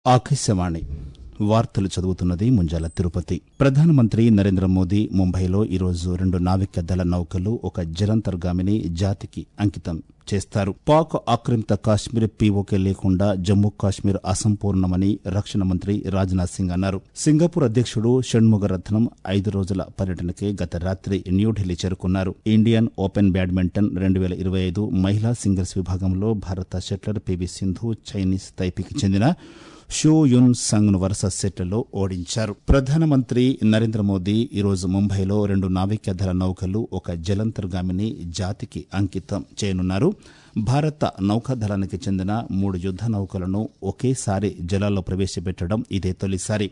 ఆకాశవాణి వార్తలు చదువుతున్నది ముంజాల తిరుపతి ప్రధానమంత్రి నరేంద్ర మోదీ ముంబైలో ఈరోజు రెండు నావిక దళ నౌకలు ఒక జలంతర్గామిని జాతికి అంకితం చేస్తారు పాక్ ఆక్రమిత కాశ్మీర్ పీఓకే లేకుండా జమ్మూ కాశ్మీర్ అసంపూర్ణమని రక్షణ మంత్రి రాజ్నాథ్ సింగ్ అన్నారు సింగపూర్ అధ్యక్షుడు షణ్ముగరత్నం ఐదు రోజుల పర్యటనకి గత రాత్రి న్యూఢిల్లీ చేరుకున్నారు ఇండియన్ ఓపెన్ బ్యాడ్మింటన్ రెండు వేల ఇరవై ఐదు మహిళా సింగిల్స్ విభాగంలో భారత షట్లర్ పివి సింధు చైనీస్ తైపీకి చెందిన షూ యున్ సంగ్ ను వరుస సెట్లలో ఓడించారు ప్రధానమంత్రి నరేంద్ర మోదీ ఈరోజు ముంబైలో రెండు నావికాదళ నౌకలు ఒక జలంతర్గామిని జాతికి అంకితం చేయనున్నారు భారత నౌకాదళానికి చెందిన మూడు యుద్ద నౌకలను ఒకేసారి జలాల్లో ప్రవేశపెట్టడం ఇదే తొలిసారి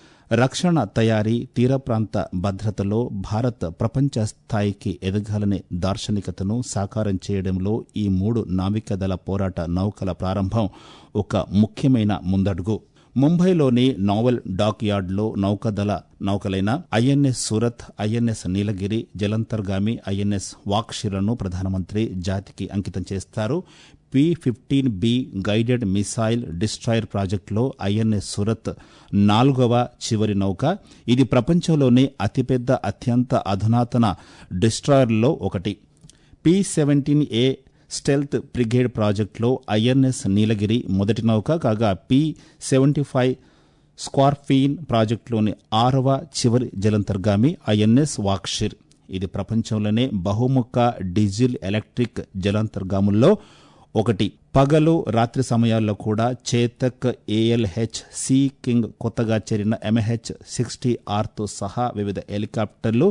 రక్షణ తయారీ తీర ప్రాంత భద్రతలో భారత్ ప్రపంచ స్థాయికి ఎదగాలనే దార్శనికతను సాకారం చేయడంలో ఈ మూడు నావికాదళ పోరాట నౌకల ప్రారంభం ఒక ముఖ్యమైన ముందడుగు ముంబైలోని నావల్ డాక్ యార్డ్లో నౌకాదళ నౌకలైన ఐఎన్ఎస్ సూరత్ ఐఎన్ఎస్ నీలగిరి జలంతర్గామి ఐఎన్ఎస్ వాక్షిలను ప్రధానమంత్రి జాతికి అంకితం చేస్తారు P fifteen B guided missile destroyer ప్రాజెక్టులో ఐఎన్ఎస్ సూరత్ నాలుగవ చివరి నౌక ఇది ప్రపంచంలోనే అతిపెద్ద అత్యంత అధునాతన డిస్ట్రాయర్లో ఒకటి P seventeen A stealth brigade ప్రాజెక్టులో ఐఎన్ఎస్ నీలగిరి మొదటి నౌక కాగా పి సెవెంటీ ఫైవ్ స్క్వార్ఫీన్ ప్రాజెక్టులోని ఆరవ చివరి జలంతర్గామి ఐఎన్ఎస్ వాక్షిర్ ఇది ప్రపంచంలోనే బహుముఖ డీజిల్ ఎలక్ట్రిక్ జలాంతర్గాముల్లో ఒకటి పగలు రాత్రి సమయాల్లో కూడా చేతక్ ఏఎల్హెచ్ సి కింగ్ కొత్తగా చేరిన ఎంహెచ్ సిక్స్టీ ఆర్తో సహా వివిధ హెలికాప్టర్లు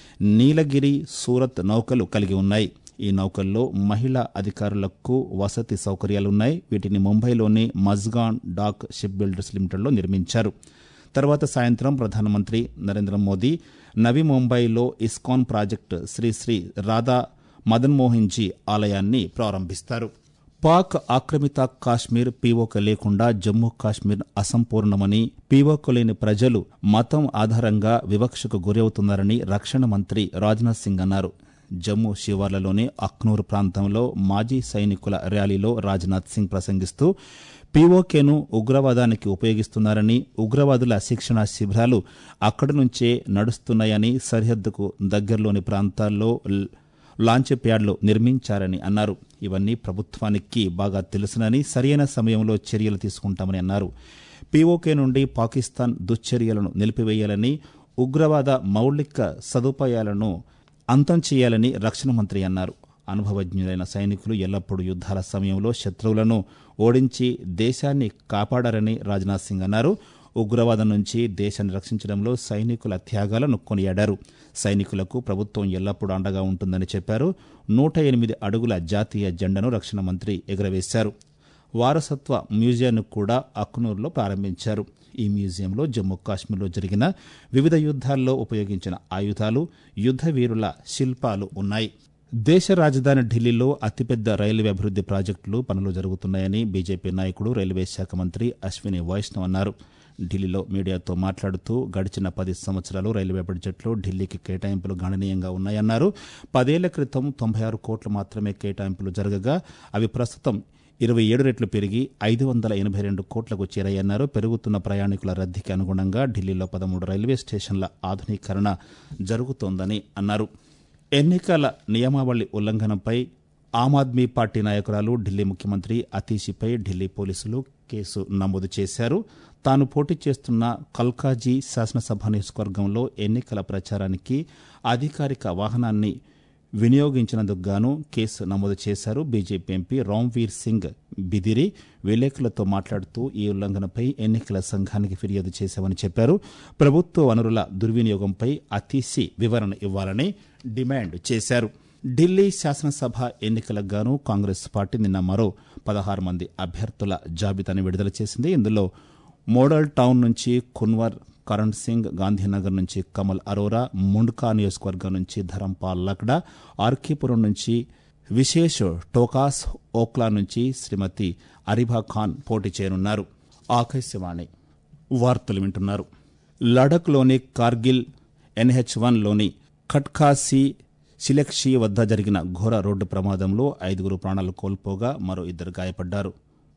నీలగిరి సూరత్ నౌకలు కలిగి ఉన్నాయి ఈ నౌకల్లో మహిళా అధికారులకు వసతి సౌకర్యాలున్నాయి వీటిని ముంబైలోని మజ్గాన్ డాక్ షిప్ బిల్డర్స్ లిమిటెడ్లో నిర్మించారు తర్వాత సాయంత్రం ప్రధానమంత్రి నరేంద్ర మోదీ నవి ముంబైలో ఇస్కాన్ ప్రాజెక్టు శ్రీ శ్రీ రాధా మదన్ మోహన్ జీ ఆలయాన్ని ప్రారంభిస్తారు పాక్ ఆక్రమిత కాశ్మీర్ పీఓక లేకుండా జమ్మూ కాశ్మీర్ అసంపూర్ణమని పీఓక లేని ప్రజలు మతం ఆధారంగా వివక్షకు గురవుతున్నారని రక్షణ మంత్రి రాజ్నాథ్ సింగ్ అన్నారు జమ్మూ శివార్లలోని అక్నూర్ ప్రాంతంలో మాజీ సైనికుల ర్యాలీలో రాజ్నాథ్ సింగ్ ప్రసంగిస్తూ పీఓకేను ఉగ్రవాదానికి ఉపయోగిస్తున్నారని ఉగ్రవాదుల శిక్షణ శిబిరాలు అక్కడి నుంచే నడుస్తున్నాయని సరిహద్దుకు దగ్గరలోని ప్రాంతాల్లో లాంచ్ ప్యాడ్లు నిర్మించారని అన్నారు ఇవన్నీ ప్రభుత్వానికి బాగా తెలుసునని సరైన సమయంలో చర్యలు తీసుకుంటామని అన్నారు పీఓకే నుండి పాకిస్తాన్ దుశ్చర్యలను నిలిపివేయాలని ఉగ్రవాద మౌలిక సదుపాయాలను అంతం చేయాలని రక్షణ మంత్రి అన్నారు అనుభవజ్ఞులైన సైనికులు ఎల్లప్పుడూ యుద్ధాల సమయంలో శత్రువులను ఓడించి దేశాన్ని కాపాడారని రాజ్నాథ్ సింగ్ అన్నారు ఉగ్రవాదం నుంచి దేశాన్ని రక్షించడంలో సైనికుల త్యాగాలను కొనియాడారు సైనికులకు ప్రభుత్వం ఎల్లప్పుడూ అండగా ఉంటుందని చెప్పారు నూట ఎనిమిది అడుగుల జాతీయ జెండాను రక్షణ మంత్రి ఎగురవేశారు వారసత్వ మ్యూజియంను కూడా అక్నూర్లో ప్రారంభించారు ఈ మ్యూజియంలో జమ్మూ కాశ్మీర్లో జరిగిన వివిధ యుద్ధాల్లో ఉపయోగించిన ఆయుధాలు యుద్ధ వీరుల శిల్పాలు ఉన్నాయి దేశ రాజధాని ఢిల్లీలో అతిపెద్ద రైల్వే అభివృద్ది ప్రాజెక్టులు పనులు జరుగుతున్నాయని బీజేపీ నాయకుడు రైల్వే శాఖ మంత్రి అశ్విని వైష్ణవ్ అన్నారు ఢిల్లీలో మీడియాతో మాట్లాడుతూ గడిచిన పది సంవత్సరాలు రైల్వే బడ్జెట్లో ఢిల్లీకి కేటాయింపులు గణనీయంగా ఉన్నాయన్నారు పదేళ్ల క్రితం తొంభై ఆరు కోట్లు మాత్రమే కేటాయింపులు జరగగా అవి ప్రస్తుతం ఇరవై ఏడు రెట్లు పెరిగి ఐదు వందల ఎనభై రెండు కోట్లకు చేరాయన్నారు పెరుగుతున్న ప్రయాణికుల రద్దీకి అనుగుణంగా ఢిల్లీలో పదమూడు రైల్వే స్టేషన్ల ఆధునీకరణ జరుగుతోందని అన్నారు ఎన్నికల నియమావళి ఉల్లంఘనపై ఆమ్ ఆద్మీ పార్టీ నాయకురాలు ఢిల్లీ ముఖ్యమంత్రి అతీషిపై ఢిల్లీ పోలీసులు కేసు నమోదు చేశారు తాను పోటీ చేస్తున్న కల్కాజీ శాసనసభ నియోజకవర్గంలో ఎన్నికల ప్రచారానికి అధికారిక వాహనాన్ని వినియోగించినందుకు గాను కేసు నమోదు చేశారు బీజేపీ ఎంపీ రామ్వీర్ సింగ్ బిదిరి విలేకరులతో మాట్లాడుతూ ఈ ఉల్లంఘనపై ఎన్నికల సంఘానికి ఫిర్యాదు చేశామని చెప్పారు ప్రభుత్వ వనరుల దుర్వినియోగంపై అతీసి వివరణ ఇవ్వాలని డిమాండ్ చేశారు ఢిల్లీ శాసనసభ ఎన్నికలకు గాను కాంగ్రెస్ పార్టీ నిన్న మరో పదహారు మంది అభ్యర్థుల జాబితాను విడుదల చేసింది ఇందులో మోడల్ టౌన్ నుంచి కున్వర్ కరణ్ సింగ్ గాంధీనగర్ నుంచి కమల్ అరోరా ముండ్కా నియోజకవర్గం నుంచి ధరంపాల్ లక్డా ఆర్కీపురం నుంచి విశేష్ టోకాస్ ఓక్లా నుంచి శ్రీమతి అరిభా ఖాన్ పోటీ చేయనున్నారు ఆకాశవాణి వార్తలు వింటున్నారు లడఖ్లోని కార్గిల్ ఎన్హెచ్ వన్లోని ఖట్కాసి సిలెక్షి వద్ద జరిగిన ఘోర రోడ్డు ప్రమాదంలో ఐదుగురు ప్రాణాలు కోల్పోగా మరో ఇద్దరు గాయపడ్డారు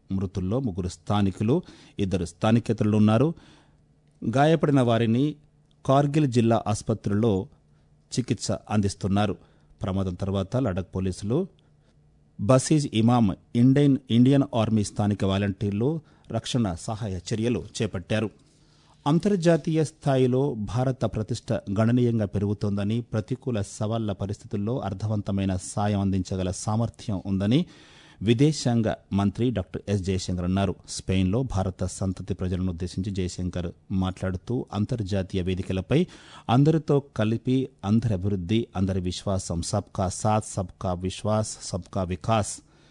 మృతుల్లో ముగ్గురు స్థానికులు ఇద్దరు స్థానికేతరులు ఉన్నారు గాయపడిన వారిని కార్గిల్ జిల్లా ఆసుపత్రిలో చికిత్స అందిస్తున్నారు ప్రమాదం తర్వాత లడక్ పోలీసులు బసీజ్ ఇమామ్ ఇండియన్ ఇండియన్ ఆర్మీ స్థానిక వాలంటీర్లు రక్షణ సహాయ చర్యలు చేపట్టారు అంతర్జాతీయ స్థాయిలో భారత ప్రతిష్ట గణనీయంగా పెరుగుతోందని ప్రతికూల సవాళ్ల పరిస్థితుల్లో అర్థవంతమైన సాయం అందించగల సామర్థ్యం ఉందని విదేశాంగ మంత్రి డాక్టర్ ఎస్ జయశంకర్ అన్నారు స్పెయిన్లో భారత సంతతి ప్రజలను ఉద్దేశించి జయశంకర్ మాట్లాడుతూ అంతర్జాతీయ వేదికలపై అందరితో కలిపి అందరి అభివృద్ధి అందరి విశ్వాసం సబ్కా సాత్ సబ్కా విశ్వాస్ సబ్కా వికాస్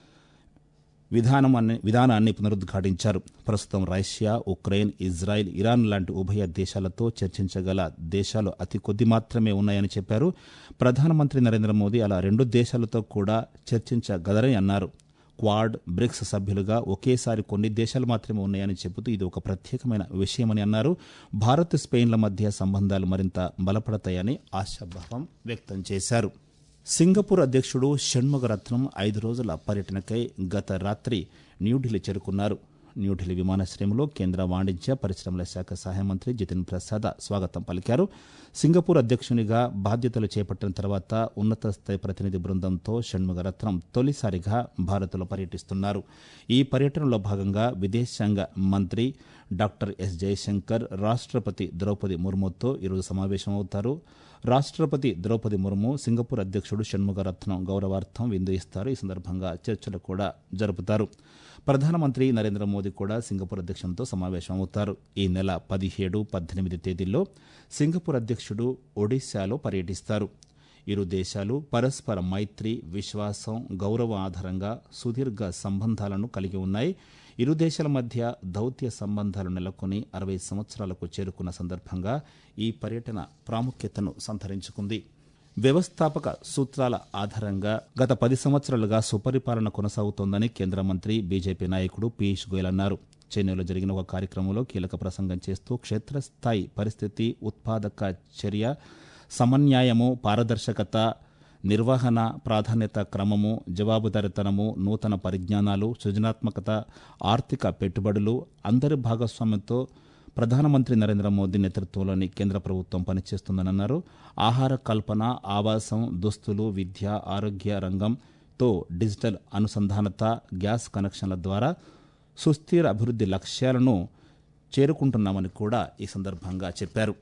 విధానం అనే విధానాన్ని పునరుద్ఘాటించారు ప్రస్తుతం రష్యా ఉక్రెయిన్ ఇజ్రాయెల్ ఇరాన్ లాంటి ఉభయ దేశాలతో చర్చించగల దేశాలు అతి కొద్ది మాత్రమే ఉన్నాయని చెప్పారు ప్రధానమంత్రి నరేంద్ర మోదీ అలా రెండు దేశాలతో కూడా చర్చించగలరని అన్నారు క్వాడ్ బ్రిక్స్ సభ్యులుగా ఒకేసారి కొన్ని దేశాలు మాత్రమే ఉన్నాయని చెబుతూ ఇది ఒక ప్రత్యేకమైన విషయమని అన్నారు భారత్ స్పెయిన్ల మధ్య సంబంధాలు మరింత బలపడతాయని ఆశాభావం వ్యక్తం చేశారు సింగపూర్ అధ్యక్షుడు షణ్ముగరత్నం ఐదు రోజుల పర్యటనకై గత రాత్రి న్యూఢిల్లీ చేరుకున్నారు న్యూఢిల్లీ విమానాశ్రయంలో కేంద్ర వాణిజ్య పరిశ్రమల శాఖ సహాయ మంత్రి జితిన్ ప్రసాద్ స్వాగతం పలికారు సింగపూర్ అధ్యక్షునిగా బాధ్యతలు చేపట్టిన తర్వాత ఉన్నత స్థాయి ప్రతినిధి బృందంతో షణ్ముగరత్నం తొలిసారిగా భారత్లో పర్యటిస్తున్నారు ఈ పర్యటనలో భాగంగా విదేశాంగ మంత్రి డాక్టర్ ఎస్ జయశంకర్ రాష్ట్రపతి ద్రౌపది ముర్ముతో ఈరోజు సమావేశమవుతారు రాష్ట్రపతి ద్రౌపది ముర్ము సింగపూర్ అధ్యక్షుడు షణ్ముగరత్నం గౌరవార్థం విందు ఇస్తారు ఈ సందర్భంగా చర్చలు కూడా జరుపుతారు ప్రధానమంత్రి నరేంద్ర మోదీ కూడా సింగపూర్ అధ్యక్షునితో సమావేశమవుతారు ఈ నెల పదిహేడు పద్దెనిమిది తేదీల్లో సింగపూర్ అధ్యక్షుడు ఒడిశాలో పర్యటిస్తారు ఇరు దేశాలు పరస్పర మైత్రి విశ్వాసం గౌరవం ఆధారంగా సుదీర్ఘ సంబంధాలను కలిగి ఉన్నాయి ఇరు దేశాల మధ్య దౌత్య సంబంధాలు నెలకొని అరవై సంవత్సరాలకు చేరుకున్న సందర్భంగా ఈ పర్యటన ప్రాముఖ్యతను సంతరించుకుంది వ్యవస్థాపక సూత్రాల ఆధారంగా గత పది సంవత్సరాలుగా సుపరిపాలన కొనసాగుతోందని కేంద్ర మంత్రి బీజేపీ నాయకుడు పీయూష్ గోయల్ అన్నారు చెన్నైలో జరిగిన ఒక కార్యక్రమంలో కీలక ప్రసంగం చేస్తూ క్షేత్రస్థాయి పరిస్థితి ఉత్పాదక చర్య సమన్యాయము పారదర్శకత నిర్వహణ ప్రాధాన్యత క్రమము జవాబుదారితనము నూతన పరిజ్ఞానాలు సృజనాత్మకత ఆర్థిక పెట్టుబడులు అందరి భాగస్వామ్యంతో ప్రధానమంత్రి నరేంద్ర మోదీ నేతృత్వంలోని కేంద్ర ప్రభుత్వం పనిచేస్తుందని అన్నారు ఆహార కల్పన ఆవాసం దుస్తులు విద్య ఆరోగ్య రంగంతో డిజిటల్ అనుసంధానత గ్యాస్ కనెక్షన్ల ద్వారా సుస్థిర అభివృద్ధి లక్ష్యాలను చేరుకుంటున్నామని కూడా ఈ సందర్భంగా చెప్పారు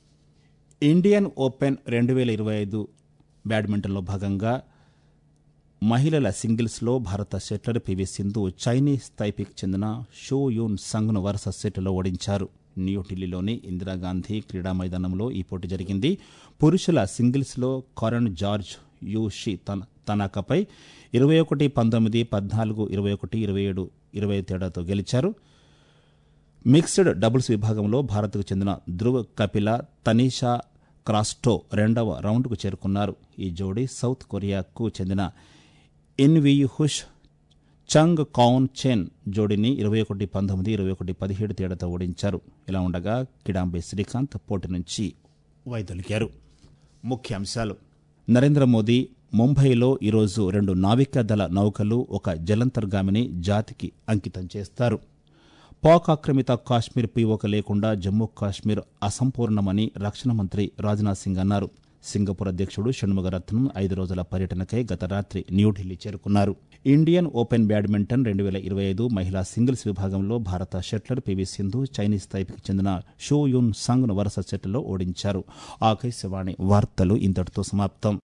ఇండియన్ ఓపెన్ రెండు వేల ఇరవై ఐదు బ్యాడ్మింటన్లో భాగంగా మహిళల సింగిల్స్లో భారత షట్లర్ పివి సింధు చైనీస్ తైపీకి చెందిన షో యూన్ సంగ్ను వరుస సెట్లో ఓడించారు న్యూఢిల్లీలోని ఇందిరాగాంధీ క్రీడా మైదానంలో ఈ పోటీ జరిగింది పురుషుల సింగిల్స్లో కరణ్ జార్జ్ యూషి తన తనాకపై ఇరవై ఒకటి పంతొమ్మిది పద్నాలుగు ఇరవై ఒకటి ఇరవై ఏడు ఇరవై తేడాతో గెలిచారు మిక్స్డ్ డబుల్స్ విభాగంలో భారత్కు చెందిన ధ్రువ్ కపిల తనీషా క్రాస్టో రెండవ రౌండ్కు చేరుకున్నారు ఈ జోడీ సౌత్ కొరియాకు చెందిన ఎన్వి హుష్ చంగ్ కౌన్ చెన్ జోడీని ఇరవై ఒకటి పంతొమ్మిది ఇరవై ఒకటి పదిహేడు తేడాతో ఓడించారు ఇలా ఉండగా కిడాంబి శ్రీకాంత్ పోటీ నుంచి వైదొలిగారు ముఖ్యాంశాలు నరేంద్ర మోదీ ముంబైలో ఈరోజు రెండు నావికాదళ నౌకలు ఒక జలంతర్గామిని జాతికి అంకితం చేస్తారు పాక్ ఆక్రమిత కాశ్మీర్ పీఓక లేకుండా జమ్మూ కాశ్మీర్ అసంపూర్ణమని రక్షణ మంత్రి రాజ్నాథ్ సింగ్ అన్నారు సింగపూర్ అధ్యక్షుడు షణ్ముగరత్నం ఐదు రోజుల పర్యటనకై గత రాత్రి న్యూఢిల్లీ చేరుకున్నారు ఇండియన్ ఓపెన్ బ్యాడ్మింటన్ రెండు వేల ఇరవై ఐదు మహిళా సింగిల్స్ విభాగంలో భారత షట్లర్ పివి సింధు చైనీస్ తైపీకి చెందిన షో యున్ సంగ్ను వరుస సెట్లో ఓడించారు ఆకాశవాణి వార్తలు ఇంతటితో సమాప్తం